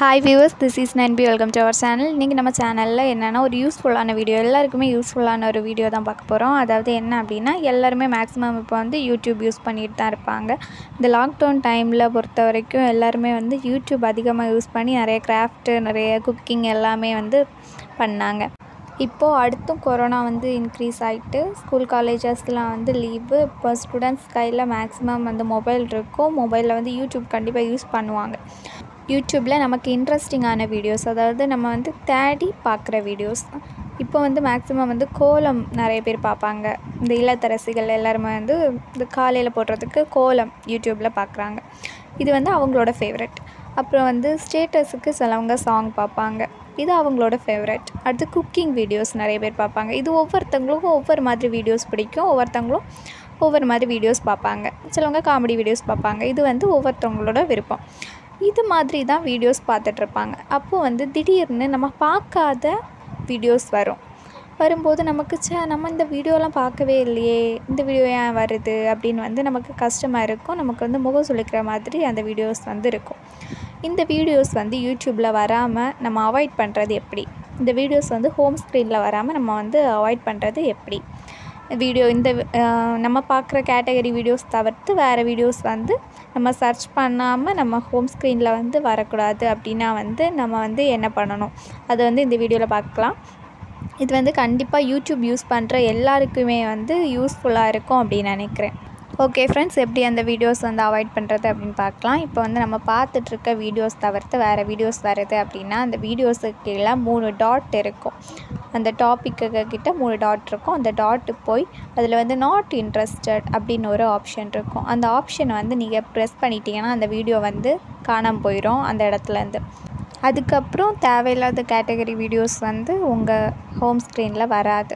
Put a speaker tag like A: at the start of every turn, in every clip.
A: hi viewers this is நன்பி welcome to our channel இன்றைக்கி நம்ம சேனலில் என்னென்னா ஒரு யூஸ்ஃபுல்லான வீடியோ எல்லாருக்குமே யூஸ்ஃபுல்லான ஒரு வீடியோ தான் பார்க்க போகிறோம் அதாவது என்ன அப்படின்னா எல்லாருமே மேக்ஸிமம் இப்போ வந்து யூடியூப் யூஸ் பண்ணிட்டு தான் இருப்பாங்க இந்த லாக்டவுன் டைமில் பொறுத்த வரைக்கும் எல்லாருமே வந்து யூடியூப் அதிகமாக யூஸ் பண்ணி நிறைய கிராஃப்ட்டு நிறைய குக்கிங் எல்லாமே வந்து பண்ணாங்க இப்போது அடுத்தும் கொரோனா வந்து இன்க்ரீஸ் ஆகிட்டு ஸ்கூல் காலேஜஸ்லாம் வந்து லீவு இப்போ ஸ்டூடெண்ட்ஸ் கையில் மேக்ஸிமம் வந்து மொபைல் இருக்கும் மொபைலில் வந்து யூடியூப் கண்டிப்பாக யூஸ் பண்ணுவாங்க யூடியூப்பில் நமக்கு இன்ட்ரெஸ்டிங்கான வீடியோஸ் அதாவது நம்ம வந்து தேடி பார்க்குற வீடியோஸ் இப்போ வந்து மேக்ஸிமம் வந்து கோலம் நிறைய பேர் பார்ப்பாங்க இந்த இல்லத்தரசிகள் எல்லாருமே வந்து இந்த காலையில் போடுறதுக்கு கோலம் யூடியூப்பில் பார்க்குறாங்க இது வந்து அவங்களோட ஃபேவரட் அப்புறம் வந்து ஸ்டேட்டஸுக்கு சிலவங்க சாங் பார்ப்பாங்க இது அவங்களோட ஃபேவரட் அடுத்து குக்கிங் வீடியோஸ் நிறைய பேர் பார்ப்பாங்க இது ஒவ்வொருத்தவங்களுக்கும் ஒவ்வொரு மாதிரி வீடியோஸ் பிடிக்கும் ஒவ்வொருத்தவங்களும் ஒவ்வொரு மாதிரி வீடியோஸ் பார்ப்பாங்க சிலவங்க காமெடி வீடியோஸ் பார்ப்பாங்க இது வந்து ஒவ்வொருத்தவங்களோட விருப்பம் இது மாதிரி தான் வீடியோஸ் பார்த்துட்ருப்பாங்க அப்போது வந்து திடீர்னு நம்ம பார்க்காத வீடியோஸ் வரும் வரும்போது நமக்கு சே நம்ம இந்த வீடியோலாம் பார்க்கவே இல்லையே இந்த வீடியோ ஏன் வருது அப்படின்னு வந்து நமக்கு கஷ்டமாக இருக்கும் நமக்கு வந்து முகம் சுளிக்கிற மாதிரி அந்த வீடியோஸ் வந்து இருக்கும் இந்த வீடியோஸ் வந்து யூடியூப்பில் வராமல் நம்ம அவாய்ட் பண்ணுறது எப்படி இந்த வீடியோஸ் வந்து ஹோம் ஸ்க்ரீனில் வராமல் நம்ம வந்து அவாய்ட் பண்ணுறது எப்படி வீடியோ இந்த நம்ம பார்க்குற கேட்டகரி வீடியோஸ் தவிர்த்து வேறு வீடியோஸ் வந்து நம்ம சர்ச் பண்ணாமல் நம்ம ஹோம் ஸ்க்ரீனில் வந்து வரக்கூடாது அப்படின்னா வந்து நம்ம வந்து என்ன பண்ணணும் அதை வந்து இந்த வீடியோவில் பார்க்கலாம் இது வந்து கண்டிப்பாக யூடியூப் யூஸ் பண்ணுற எல்லாருக்குமே வந்து யூஸ்ஃபுல்லாக இருக்கும் அப்படின்னு நினைக்கிறேன் ஓகே ஃப்ரெண்ட்ஸ் எப்படி அந்த வீடியோஸ் வந்து அவாய்ட் பண்ணுறது அப்படின்னு பார்க்கலாம் இப்போ வந்து நம்ம பார்த்துட்ருக்க வீடியோஸ் தவிர்த்து வேறு வீடியோஸ் வருது அப்படின்னா அந்த வீடியோஸுக்கு கீழே மூணு டாட் இருக்கும் அந்த டாப்பிக்கு கிட்ட மூணு டாட் இருக்கும் அந்த டாட்டு போய் அதில் வந்து நாட் இன்ட்ரெஸ்டட் அப்படின்னு ஒரு ஆப்ஷன் இருக்கும் அந்த ஆப்ஷனை வந்து நீங்கள் ப்ரெஸ் பண்ணிட்டீங்கன்னா அந்த வீடியோ வந்து காணாமல் போயிடும் அந்த இடத்துலேருந்து அதுக்கப்புறம் தேவையில்லாத கேட்டகரி வீடியோஸ் வந்து உங்கள் ஹோம் ஸ்க்ரீனில் வராது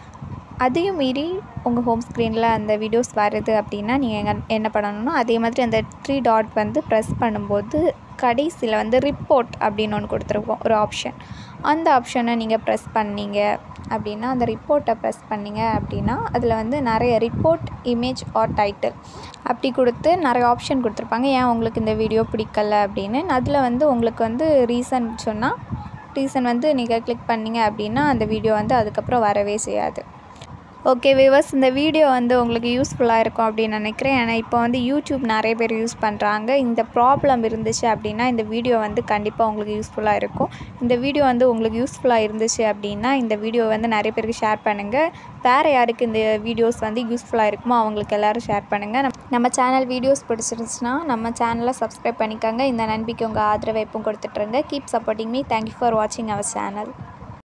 A: அதையும் மீறி உங்கள் ஹோம் ஸ்க்ரீனில் அந்த வீடியோஸ் வருது அப்படின்னா நீங்கள் என்ன பண்ணணும்னா அதே மாதிரி அந்த த்ரீ டாட் வந்து ப்ரெஸ் பண்ணும்போது கடைசியில் வந்து ரிப்போர்ட் அப்படின்னு ஒன்று கொடுத்துருக்கோம் ஒரு ஆப்ஷன் அந்த ஆப்ஷனை நீங்கள் ப்ரெஸ் பண்ணீங்க அப்படின்னா அந்த ரிப்போர்ட்டை ப்ரெஸ் பண்ணிங்க அப்படின்னா அதில் வந்து நிறைய ரிப்போர்ட் இமேஜ் ஆர் டைட்டில் அப்படி கொடுத்து நிறைய ஆப்ஷன் கொடுத்துருப்பாங்க ஏன் உங்களுக்கு இந்த வீடியோ பிடிக்கல அப்படின்னு அதில் வந்து உங்களுக்கு வந்து ரீசன் சொன்னால் ரீசன் வந்து நீங்கள் கிளிக் பண்ணிங்க அப்படின்னா அந்த வீடியோ வந்து அதுக்கப்புறம் வரவே செய்யாது ஓகே விவர்ஸ் இந்த வீடியோ வந்து உங்களுக்கு யூஸ்ஃபுல்லாக இருக்கும் அப்படின்னு நினைக்கிறேன் ஏன்னா இப்போ வந்து யூடியூப் நிறைய பேர் யூஸ் பண்ணுறாங்க இந்த ப்ராப்ளம் இருந்துச்சு அப்படின்னா இந்த வீடியோ வந்து கண்டிப்பாக உங்களுக்கு யூஸ்ஃபுல்லாக இருக்கும் இந்த வீடியோ வந்து உங்களுக்கு யூஸ்ஃபுல்லாக இருந்துச்சு அப்படின்னா இந்த வீடியோ வந்து நிறைய பேருக்கு ஷேர் பண்ணுங்கள் வேறு யாருக்கு இந்த வீடியோஸ் வந்து யூஸ்ஃபுல்லாக இருக்குமோ அவங்களுக்கு எல்லோரும் ஷேர் பண்ணுங்கள் நம்ம சேனல் வீடியோஸ் பிடிச்சிருந்துச்சுன்னா நம்ம சேனலை சப்ஸ்கிரைப் பண்ணிக்கோங்க இந்த நம்பிக்கை உங்கள் ஆதரவை எப்பவும் கொடுத்துட்ருங்க keep supporting me thank you for வாட்சிங் அவர் சேனல்